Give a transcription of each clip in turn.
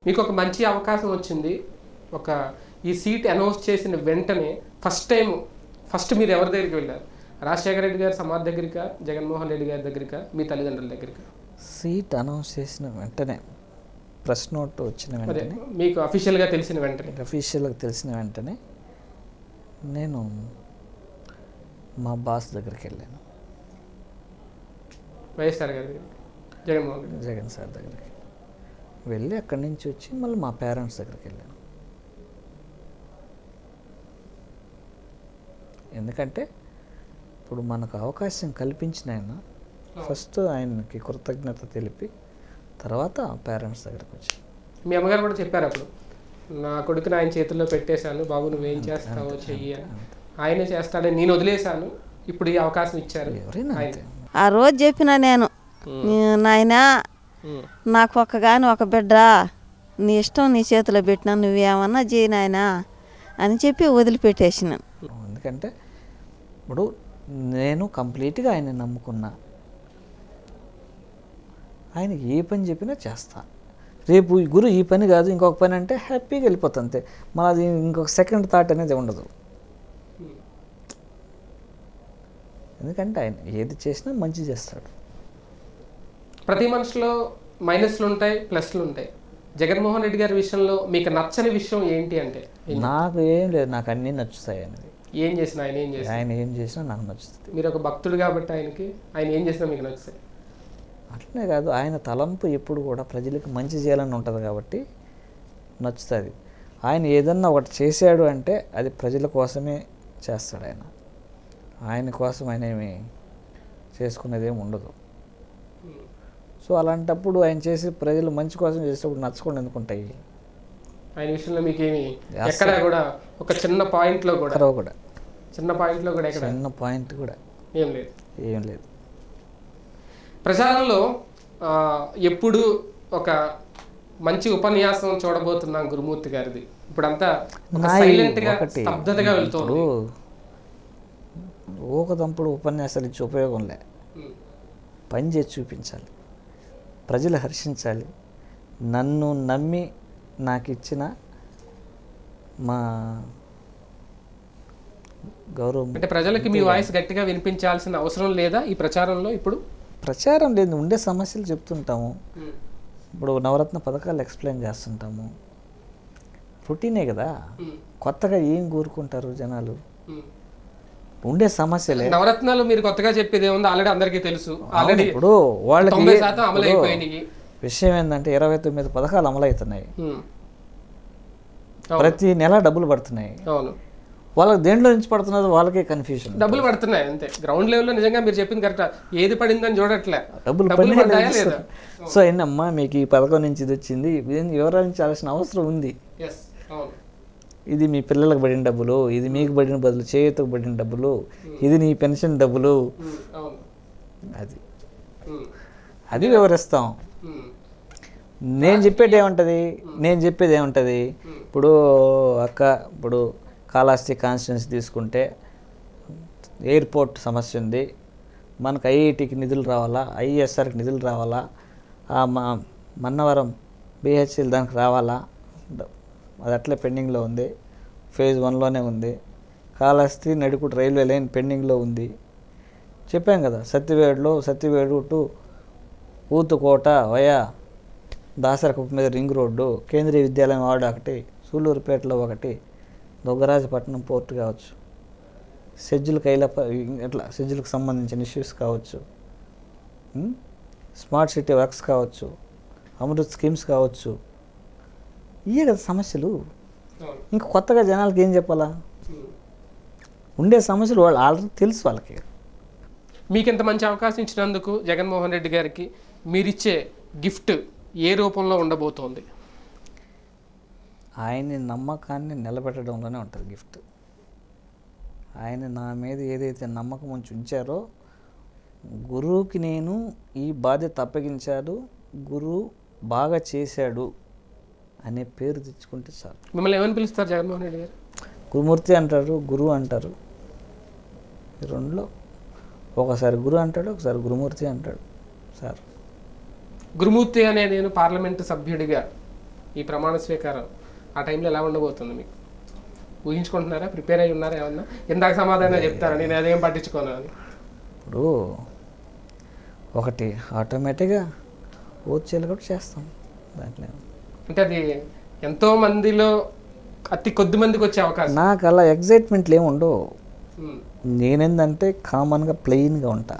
మీకు ఒక మంచి అవకాశం వచ్చింది ఒక ఈ సీట్ అనౌన్స్ చేసిన వెంటనే ఫస్ట్ టైం ఫస్ట్ మీరు ఎవరి దగ్గరికి వెళ్ళారు రాజశేఖర రెడ్డి గారి సమాధి దగ్గరికా జగన్మోహన్ రెడ్డి గారి దగ్గరికా మీ తల్లిదండ్రుల దగ్గరికా సీట్ అనౌన్స్ చేసిన వెంటనే ప్రెస్ నోట్ వచ్చిన అదే వెంటనే మీకు అఫీషియల్గా తెలిసిన వెంటనే అఫీషియల్గా తెలిసిన వెంటనే నేను మా బాస్ దగ్గరికి వెళ్ళాను వైఎస్ఆర్ గారి దగ్గరికి జగన్మోహన్ రెడ్డి జగన్ సార్ దగ్గరికి వెళ్ళి అక్కడి నుంచి వచ్చి మళ్ళీ మా పేరెంట్స్ దగ్గరికి వెళ్ళాను ఎందుకంటే ఇప్పుడు మనకు అవకాశం కల్పించిన ఆయన ఫస్ట్ ఆయనకి కృతజ్ఞత తెలిపి తర్వాత పేరెంట్స్ దగ్గరికి వచ్చాను మీ అమ్మగారు కూడా చెప్పారు అప్పుడు నా కొడుకుని ఆయన చేతుల్లో పెట్టేశాను బాబు నువ్వేం చేస్తావో చెయ్యి అని ఆయనే చేస్తాడని నేను వదిలేశాను ఇప్పుడు ఈ అవకాశం ఇచ్చారు ఎవరైనా ఆయన అంతే ఆ రోజు చెప్పిన నేను నాయనా ఉమ్. నాకు ఒక గాని ఒక బిడ్డ నీ ఇష్టం నీ చేతిలో పెట్టినా నువ్వేమన్నా చేయి నాయనా అని చెప్పి వదిలిపెట్టేసినాను ఎందుకంటే ఇప్పుడు నేను కంప్లీట్గా ఆయన నమ్ముకున్నా ఆయన ఏ పని చెప్పినా చేస్తా రేపు ఈ గురు ఈ పని కాదు ఇంకొక పని అంటే హ్యాపీగా వెళ్ళిపోతా అంతే మళ్ళీ అది ఇంకొక సెకండ్ థాట్ అనేది ఉండదు ఎందుకంటే ఆయన ఏది చేసినా మంచి చేస్తాడు ప్రతి మనిషిలో మైనస్లు ఉంటాయి ప్లస్లు ఉంటాయి జగన్మోహన్ రెడ్డి గారి విషయంలో మీకు నచ్చని విషయం ఏంటి అంటే నాకు ఏం లేదు నాకు అన్నీ నచ్చుతాయి అనేది ఏం చేసినా ఆయన ఏం చేసినా ఆయన ఏం చేసినా నాకు నచ్చుతుంది మీరు ఒక భక్తుడు కాబట్టి ఆయనకి ఆయన ఏం చేసినా మీకు నచ్చుతాయి అట్లనే కాదు ఆయన తలంపు ఎప్పుడు కూడా ప్రజలకు మంచి చేయాలని ఉంటుంది కాబట్టి నచ్చుతుంది ఆయన ఏదన్నా ఒకటి చేశాడు అంటే అది ప్రజల కోసమే చేస్తాడు ఆయన ఆయన కోసం ఆయన ఏమి చేసుకునేది ఏమి ఉండదు సో అలాంటప్పుడు ఆయన చేసి ప్రజలు మంచి కోసం చేసేటప్పుడు నచ్చకుండా ఎందుకుంటాయి ఆయన విషయంలో మీకేమి ఎక్కడ కూడా ఒక చిన్న పాయింట్ లో కూడా కరవ కూడా చిన్న పాయింట్ లో కూడా ఎక్కడ చిన్న పాయింట్ కూడా ఏం లేదు ఏం లేదు ప్రచారంలో ఆ, ఎప్పుడు ఒక మంచి ఉపన్యాసం చూడబోతున్నాం గురుమూర్తి గారిది ఇప్పుడంతా ఒక నాయి సైలెంట్ గా ఒకటి స్తబ్దతగా వెళ్తుంది ఇప్పుడు ఊకదంపుడు ఉపన్యాసాలు ఇచ్చి ఉపయోగం లే ఉమ్. పని చేసి చూపించాలి ప్రజలు హర్షించాలి నన్ను నమ్మి నాకు ఇచ్చిన మా గౌరవం అంటే ప్రజలకి మీ వాయిస్ గట్టిగా వినిపించాల్సిన అవసరం లేదా ఈ ప్రచారంలో ఇప్పుడు ప్రచారం లేదు ఉండే సమస్యలు చెప్తుంటాము ఇప్పుడు నవరత్న పథకాలు ఎక్స్ప్లెయిన్ చేస్తుంటాము రొటీనే కదా ఉమ్. కొత్తగా ఏం కోరుకుంటారు జనాలు ఉమ్. ఉండే సమస్యలే నవరత్నాలు మీరు కొత్తగా చెప్పేది ఏముంది ఆల్రెడీ అందరికీ తెలుసు ఆల్రెడీ ఇప్పుడు వాళ్ళకి తొంభై శాతం అమలు ఇప్పుడు అయిపోయినాయి విషయం ఏంటంటే ఇరవై తొమ్మిది పథకాలు అమలవుతున్నాయి ఉమ్. అవును. ప్రతి నెల డబ్బులు పడుతున్నాయి అవును వాళ్ళకి దేంట్లో నుంచి పడుతున్నదో వాళ్ళకే కన్ఫ్యూజన్ డబ్బులు పడుతున్నాయి అంతే గ్రౌండ్ లెవెల్లో నిజంగా మీరు చెప్పింది కరెక్ట్ ఏది పడిందని చూడట్లే డబ్బులు డబ్బులు పడినా పడ్డాయా లేదా సో ఏంటమ్మా మీకు ఈ పథకం నుంచి ఇది వచ్చింది దీన్ని వివరించాల్సిన అవసరం ఉంది ఎస్ అవును ఇది మీ పిల్లలకు పడిన డబ్బులు ఇది మీకు పడిన బదులు చేతికి పడిన డబ్బులు ఇది నీ పెన్షన్ డబ్బులు ఉమ్. అవును అది ఉమ్. అది వివరిస్తాం ఉమ్. నేను చెప్పేది ఏముంటుంది నేను చెప్పేది ఏముంటుంది ఇప్పుడు అక్క ఇప్పుడు కాళహస్తి కాన్స్టిట్యున్సీ తీసుకుంటే ఎయిర్పోర్ట్ సమస్య ఉంది మనకు ఐఐటికి నిధులు రావాలా ఐఎస్ఆర్కి నిధులు రావాలా ఆ మా మన్నవరం బిహెచ్ఎల్ దానికి రావాలా ద- అది అట్లే పెండింగ్లో ఉంది ఫేజ్ వన్లోనే ఉంది కాళహస్తి నడికుడు రైల్వే లైన్ పెండింగ్లో ఉంది చెప్పాం కదా సత్యవేడులో సత్యవేడు టు ఊతుకోట వయా దాసరకపు మీద రింగ్ రోడ్డు కేంద్రీయ విద్యాలయం వార్డు ఒకటి సూళ్ళూరుపేటలో ఒకటి దొగ్గరాజపట్నం పోర్ట్ కావచ్చు సెజ్జుల కైలప ఇట్లా సెజ్జులకు సంబంధించిన ఇష్యూస్ కావచ్చు ఉం? స్మార్ట్ సిటీ వర్క్స్ కావచ్చు అమృత్ స్కీమ్స్ కావచ్చు ఇవే కదా సమస్యలు అవును ఇంకా కొత్తగా జనాలకి ఏం చెప్పాలా ఉమ్. ఉండే సమస్యలు వాళ్ళు ఆల్రెడీ తెలుసు వాళ్ళకి మీకు ఇంత మంచి అవకాశం ఇచ్చినందుకు జగన్మోహన్ రెడ్డి గారికి మీరిచ్చే గిఫ్ట్ ఏ రూపంలో ఉండబోతోంది ఆయన నమ్మకాన్ని నిలబెట్టడంలోనే ఉంటుంది గిఫ్ట్ ఆయన నా మీద ఏదైతే నమ్మకం ఉంచి ఉంచారో గురువుకి నేను ఈ బాధ్యత అప్పగించాడు గురువు బాగా చేశాడు అనే పేరు తెచ్చుకుంటే చాలు మిమ్మల్ని ఏమని పిలుస్తారు జగన్మోహన్ రెడ్డి గారు గురుమూర్తి అంటారు గురువు అంటారు ఈ రెండులో ఒకసారి గురు అంటాడు ఒకసారి గురుమూర్తి అంటాడు సార్ గురుమూర్తి అనే నేను పార్లమెంటు సభ్యుడిగా ఈ ప్రమాణ స్వీకారం ఆ టైంలో ఎలా ఉండబోతుంది మీకు ఊహించుకుంటున్నారా ప్రిపేర్ అయి ఉన్నారా ఏమన్నా ఇందాక సమాధానం చెప్తారా నేను అదేం పట్టించుకోను అని ఇప్పుడు ఒకటి ఆటోమేటిక్గా ఓచేలు కూడా చేస్తాం దాంట్లో ఏం- అంటే అది ఎంతో మందిలో అతి కొద్ది మందికి వచ్చే అవకాశం నాకు అలా ఎగ్జైట్మెంట్లు ఏమి ఉండవు ఉమ్, నేనేందంటే కామన్గా ప్లెయిన్గా ఉంటా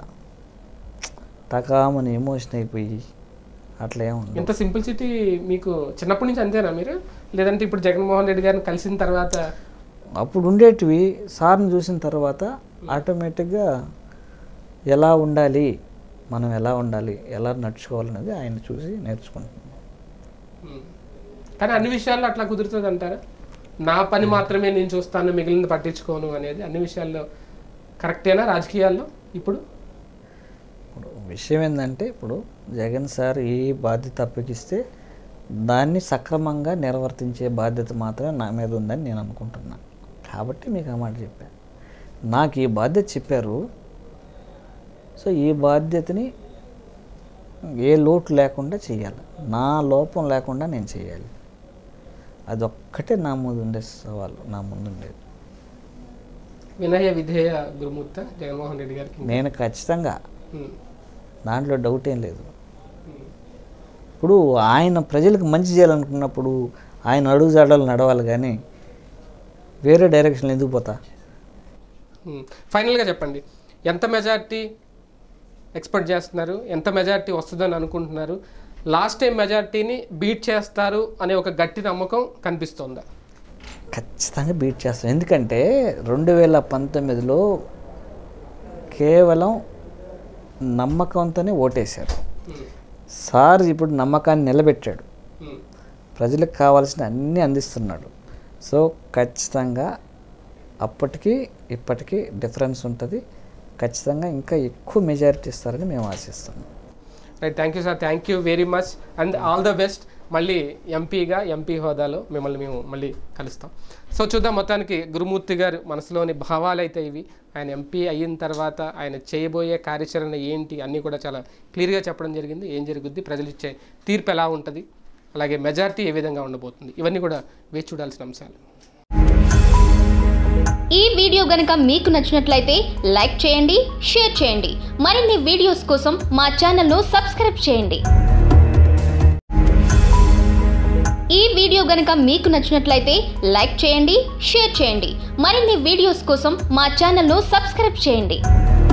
టకామని ఎమోషన్ అయిపోయి అట్లా ఏమి ఉండవు ఇంత సింప్లిసిటీ మీకు చిన్నప్పటి నుంచి అంతేనా మీరు లేదంటే ఇప్పుడు జగన్మోహన్ రెడ్డి గారిని కలిసిన తర్వాత అప్పుడు ఉండేటివి సార్ని చూసిన తర్వాత ఆటోమేటిక్గా ఎలా ఉండాలి మనం ఎలా ఉండాలి ఎలా నడుచుకోవాలనేది ఆయన చూసి నేర్చుకుంటున్నాం ఉమ్, కానీ అన్ని విషయాల్లో అట్లా కుదురుతుంది అంటారా నా పని మాత్రమే నేను చూస్తాను మిగిలింది పట్టించుకోను అనేది అన్ని విషయాల్లో కరెక్టేనా రాజకీయాల్లో ఇప్పుడు ఇప్పుడు విషయం ఏంటంటే ఇప్పుడు జగన్ సార్ ఏ బాధ్యత అప్పగిస్తే దాన్ని సక్రమంగా నిర్వర్తించే బాధ్యత మాత్రమే నా మీద ఉందని నేను అనుకుంటున్నా కాబట్టి మీకు ఆ మాట చెప్పాను నాకు ఈ బాధ్యత చెప్పారు సో ఈ బాధ్యతని ఏ లోటు లేకుండా చేయాలి నా లోపం లేకుండా నేను చేయాలి అదొక్కటే నా ముందు ఉండే సవాలు నా ముందు ఉండేది వినయ విధేయ గురుమూర్త జగన్మోహన్ రెడ్డి గారికి నేను ఖచ్చితంగా ఉమ్, దాంట్లో డౌట్ ఏం లేదు ఉమ్, ఇప్పుడు ఆయన ప్రజలకు మంచి చేయాలనుకున్నప్పుడు ఆయన అడుగుజాడలు నడవాలి కానీ వేరే డైరెక్షన్లో ఎందుకు పోతా ఉమ్. ఫైనల్గా చెప్పండి ఎంత మెజారిటీ ఎక్స్పెక్ట్ చేస్తున్నారు ఎంత మెజారిటీ వస్తుందని అనుకుంటున్నారు లాస్ట్ టైం మెజారిటీని బీట్ చేస్తారు అనే ఒక గట్టి నమ్మకం కనిపిస్తోందా ఖచ్చితంగా బీట్ చేస్తాం ఎందుకంటే రెండు వేల పంతొమ్మిదిలో కేవలం నమ్మకంతోనే ఓటేశారు ఉమ్, సార్ ఇప్పుడు నమ్మకాన్ని నిలబెట్టాడు ఉమ్, ప్రజలకు కావాల్సిన అన్నీ అందిస్తున్నాడు సో ఖచ్చితంగా అప్పటికి ఇప్పటికీ డిఫరెన్స్ ఉంటుంది ఖచ్చితంగా ఇంకా ఎక్కువ మెజారిటీ ఇస్తారని మేము ఆశిస్తున్నాం right thank you sir thank you very much and all the best మళ్ళీ ఎంపీగా ఎంపీ హోదాలో మిమ్మల్ని మేము మళ్ళీ కలుస్తాం సో చూద్దాం మొత్తానికి గురుమూర్తి గారు మనసులోని భావాలు అయితే ఇవి ఆయన ఎంపీ అయిన తర్వాత ఆయన చేయబోయే కార్యాచరణ ఏంటి అన్నీ కూడా చాలా క్లియర్గా చెప్పడం జరిగింది ఏం జరుగుద్ది ప్రజలు ఇచ్చే తీర్పు ఎలా ఉంటుంది అలాగే మెజారిటీ ఏ విధంగా ఉండబోతుంది ఇవన్నీ కూడా వేచి చూడాల్సిన అంశాలు ఈ వీడియో గనుక మీకు నచ్చినట్లయితే లైక్ చేయండి షేర్ చేయండి మరిన్ని వీడియోస్ కోసం మా ఛానల్ను సబ్స్క్రైబ్ చేయండి ఈ వీడియో గనుక మీకు నచ్చినట్లయితే లైక్ చేయండి షేర్ చేయండి మరిన్ని వీడియోస్ కోసం మా ఛానల్ను సబ్స్క్రైబ్ చేయండి